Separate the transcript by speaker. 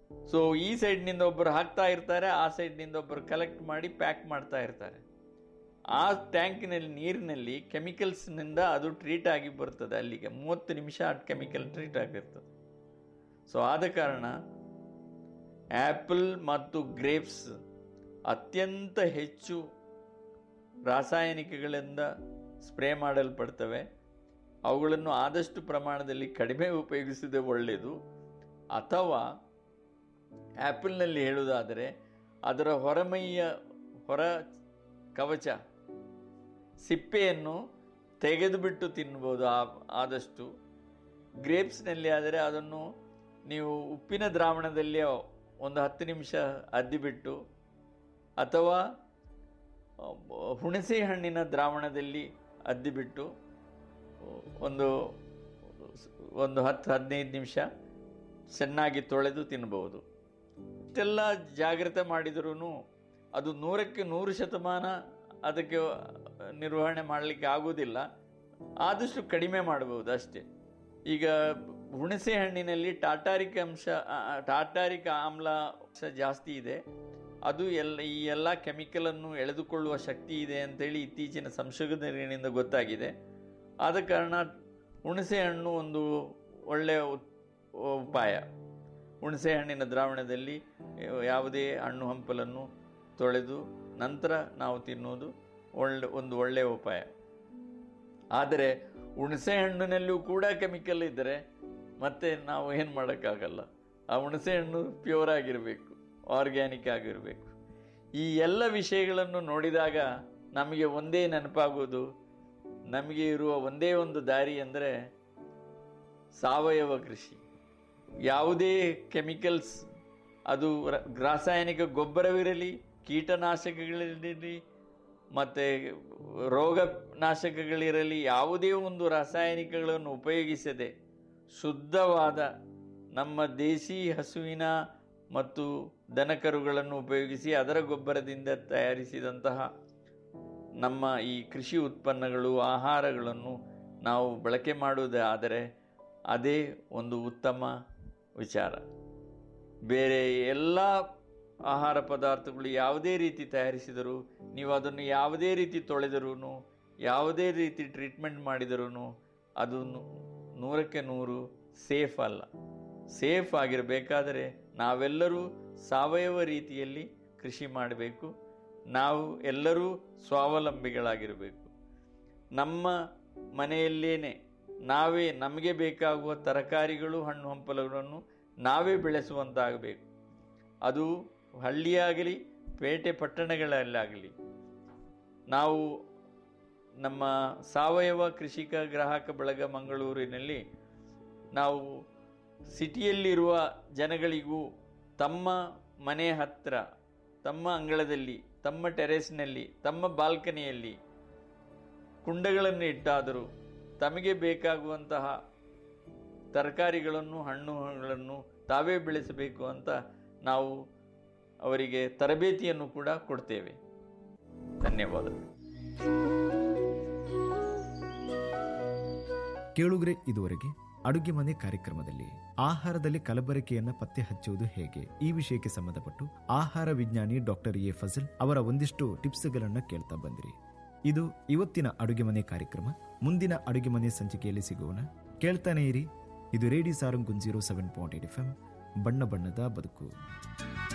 Speaker 1: so ಈ ಸೈಡ್ನಿಂದ ಒಬ್ಬರು ಹಾಕ್ತಾ ಇರ್ತಾರೆ ಆ ಸೈಡ್ನಿಂದ ಒಬ್ಬರು ಕಲೆಕ್ಟ್ ಮಾಡಿ ಪ್ಯಾಕ್ ಮಾಡ್ತಾ ಇರ್ತಾರೆ ಆ ಟ್ಯಾಂಕಿನಲ್ಲಿ ನೀರಿನಲ್ಲಿ ಕೆಮಿಕಲ್ಸ್ನಿಂದ ಅದು ಟ್ರೀಟ್ ಆಗಿ ಬರ್ತದೆ ಅಲ್ಲಿಗೆ ಮೂವತ್ತು ನಿಮಿಷ ಆ ಕೆಮಿಕಲ್ ಟ್ರೀಟ್ ಆಗಿರ್ತದೆ ಸೊ ಆದ ಕಾರಣ ಆ್ಯಪಲ್ ಮತ್ತು ಗ್ರೇಪ್ಸ್ ಅತ್ಯಂತ ಹೆಚ್ಚು ರಾಸಾಯನಿಕಗಳಿಂದ ಸ್ಪ್ರೇ ಮಾಡಲ್ಪಡ್ತವೆ ಅವುಗಳನ್ನು ಆದಷ್ಟು ಪ್ರಮಾಣದಲ್ಲಿ ಕಡಿಮೆ ಉಪಯೋಗಿಸಿದರೆ ಒಳ್ಳೆಯದು ಅಥವಾ ಆ್ಯಪಲ್ನಲ್ಲಿ ಹೇಳುವುದಾದರೆ ಅದರ ಹೊರಮೈಯ ಹೊರ ಕವಚ ಸಿಪ್ಪೆಯನ್ನು ತೆಗೆದುಬಿಟ್ಟು ತಿನ್ಬೋದು ಆ ಆದಷ್ಟು ಗ್ರೇಪ್ಸ್ನಲ್ಲಿ ಆದರೆ ಅದನ್ನು ನೀವು ಉಪ್ಪಿನ ದ್ರಾವಣದಲ್ಲಿ ಒಂದು ಹತ್ತು ನಿಮಿಷ ಅದ್ದಿಬಿಟ್ಟು ಅಥವಾ ಹುಣಸೆ ಹಣ್ಣಿನ ದ್ರಾವಣದಲ್ಲಿ ಅದ್ದಿಬಿಟ್ಟು ಒಂದು ಒಂದು ಹತ್ತು ಹದಿನೈದು ನಿಮಿಷ ಚೆನ್ನಾಗಿ ತೊಳೆದು ತಿನ್ಬೋದು ಇಷ್ಟೆಲ್ಲ ಜಾಗ್ರತೆ ಮಾಡಿದರೂ ಅದು ನೂರಕ್ಕೆ ನೂರು ಶತಮಾನ ಅದಕ್ಕೆ ನಿರ್ವಹಣೆ ಮಾಡಲಿಕ್ಕೆ ಆಗುವುದಿಲ್ಲ ಆದಷ್ಟು ಕಡಿಮೆ ಮಾಡಬಹುದು ಅಷ್ಟೇ ಈಗ ಹುಣಸೆ ಹಣ್ಣಿನಲ್ಲಿ ಟಾಟಾರಿಕ್ ಅಂಶ ಟಾಟಾರಿಕ್ ಆಮ್ಲ ಅಂಶ ಜಾಸ್ತಿ ಇದೆ ಅದು ಎಲ್ಲ ಈ ಎಲ್ಲ ಕೆಮಿಕಲನ್ನು ಎಳೆದುಕೊಳ್ಳುವ ಶಕ್ತಿ ಇದೆ ಅಂತೇಳಿ ಇತ್ತೀಚಿನ ಸಂಶೋಧನೆಗಳಿಂದ ಗೊತ್ತಾಗಿದೆ ಆದ ಕಾರಣ ಹುಣಸೆ ಹಣ್ಣು ಒಂದು ಒಳ್ಳೆಯ ಉಪಾಯ ಹುಣಸೆ ಹಣ್ಣಿನ ದ್ರಾವಣದಲ್ಲಿ ಯಾವುದೇ ಹಣ್ಣು ಹಂಪಲನ್ನು ತೊಳೆದು ನಂತರ ನಾವು ತಿನ್ನುವುದು ಒಳ್ಳೆ ಒಂದು ಒಳ್ಳೆಯ ಉಪಾಯ ಆದರೆ ಹುಣಸೆ ಹಣ್ಣಿನಲ್ಲೂ ಕೂಡ ಕೆಮಿಕಲ್ ಇದ್ದರೆ ಮತ್ತೆ ನಾವು ಏನು ಮಾಡೋಕ್ಕಾಗಲ್ಲ ಆ ಹುಣಸೆ ಹಣ್ಣು ಪ್ಯೂರ್ ಆಗಿರಬೇಕು ಆರ್ಗ್ಯಾನಿಕ್ ಆಗಿರಬೇಕು ಈ ಎಲ್ಲ ವಿಷಯಗಳನ್ನು ನೋಡಿದಾಗ ನಮಗೆ ಒಂದೇ ನೆನಪಾಗುವುದು ನಮಗೆ ಇರುವ ಒಂದೇ ಒಂದು ದಾರಿ ಅಂದರೆ ಸಾವಯವ ಕೃಷಿ ಯಾವುದೇ ಕೆಮಿಕಲ್ಸ್ ಅದು ರಾಸಾಯನಿಕ ಗೊಬ್ಬರವಿರಲಿ ಕೀಟನಾಶಕಗಳಿರಲಿ ಮತ್ತು ರೋಗ ನಾಶಕಗಳಿರಲಿ ಯಾವುದೇ ಒಂದು ರಾಸಾಯನಿಕಗಳನ್ನು ಉಪಯೋಗಿಸದೆ ಶುದ್ಧವಾದ ನಮ್ಮ ದೇಸಿ ಹಸುವಿನ ಮತ್ತು ದನಕರುಗಳನ್ನು ಉಪಯೋಗಿಸಿ ಅದರ ಗೊಬ್ಬರದಿಂದ ತಯಾರಿಸಿದಂತಹ ನಮ್ಮ ಈ ಕೃಷಿ ಉತ್ಪನ್ನಗಳು ಆಹಾರಗಳನ್ನು ನಾವು ಬಳಕೆ ಮಾಡುವುದಾದರೆ ಅದೇ ಒಂದು ಉತ್ತಮ ವಿಚಾರ ಬೇರೆ ಎಲ್ಲ ಆಹಾರ ಪದಾರ್ಥಗಳು ಯಾವುದೇ ರೀತಿ ತಯಾರಿಸಿದರೂ ನೀವು ಅದನ್ನು ಯಾವುದೇ ರೀತಿ ತೊಳೆದರೂ ಯಾವುದೇ ರೀತಿ ಟ್ರೀಟ್ಮೆಂಟ್ ಮಾಡಿದರೂ ಅದು ನೂರಕ್ಕೆ ನೂರು ಸೇಫ್ ಅಲ್ಲ ಸೇಫ್ ಆಗಿರಬೇಕಾದರೆ ನಾವೆಲ್ಲರೂ ಸಾವಯವ ರೀತಿಯಲ್ಲಿ ಕೃಷಿ ಮಾಡಬೇಕು ನಾವು ಎಲ್ಲರೂ ಸ್ವಾವಲಂಬಿಗಳಾಗಿರಬೇಕು ನಮ್ಮ ಮನೆಯಲ್ಲೇನೆ ನಾವೇ ನಮಗೆ ಬೇಕಾಗುವ ತರಕಾರಿಗಳು ಹಣ್ಣು ಹಂಪಲುಗಳನ್ನು ನಾವೇ ಬೆಳೆಸುವಂತಾಗಬೇಕು ಅದು ಹಳ್ಳಿಯಾಗಲಿ ಪೇಟೆ ಪಟ್ಟಣಗಳಲ್ಲಾಗಲಿ ನಾವು ನಮ್ಮ ಸಾವಯವ ಕೃಷಿಕ ಗ್ರಾಹಕ ಬಳಗ ಮಂಗಳೂರಿನಲ್ಲಿ ನಾವು ಸಿಟಿಯಲ್ಲಿರುವ ಜನಗಳಿಗೂ ತಮ್ಮ ಮನೆ ಹತ್ತಿರ ತಮ್ಮ ಅಂಗಳದಲ್ಲಿ ತಮ್ಮ ಟೆರೆಸ್ನಲ್ಲಿ ತಮ್ಮ ಬಾಲ್ಕನಿಯಲ್ಲಿ ಕುಂಡಗಳನ್ನು ಇಟ್ಟಾದರೂ ತಮಗೆ ಬೇಕಾಗುವಂತಹ ತರಕಾರಿಗಳನ್ನು ಹಣ್ಣುಗಳನ್ನು ತಾವೇ ಬೆಳೆಸಬೇಕು ಅಂತ ನಾವು ಅವರಿಗೆ ತರಬೇತಿಯನ್ನು ಕೂಡ ಕೊಡ್ತೇವೆ ಧನ್ಯವಾದಗಳು
Speaker 2: ಕೇಳುಗ್ರೆ ಇದುವರೆಗೆ ಅಡುಗೆ ಮನೆ ಕಾರ್ಯಕ್ರಮದಲ್ಲಿ ಆಹಾರದಲ್ಲಿ ಕಲಬೆರಕೆಯನ್ನ ಪತ್ತೆ ಹಚ್ಚುವುದು ಹೇಗೆ ಈ ವಿಷಯಕ್ಕೆ ಸಂಬಂಧಪಟ್ಟು ಆಹಾರ ವಿಜ್ಞಾನಿ ಡಾಕ್ಟರ್ ಎ ಫಜಲ್ ಅವರ ಒಂದಿಷ್ಟು ಟಿಪ್ಸ್ಗಳನ್ನ ಕೇಳ್ತಾ ಬಂದಿರಿ ಇದು ಇವತ್ತಿನ ಅಡುಗೆ ಮನೆ ಕಾರ್ಯಕ್ರಮ ಮುಂದಿನ ಅಡುಗೆ ಮನೆ ಸಂಚಿಕೆಯಲ್ಲಿ ಸಿಗೋಣ ಕೇಳ್ತಾನೆ ಇರಿ ಇದು radio Saarang zero seven point eight F M ಬಣ್ಣ ಬಣ್ಣದ ಬದುಕು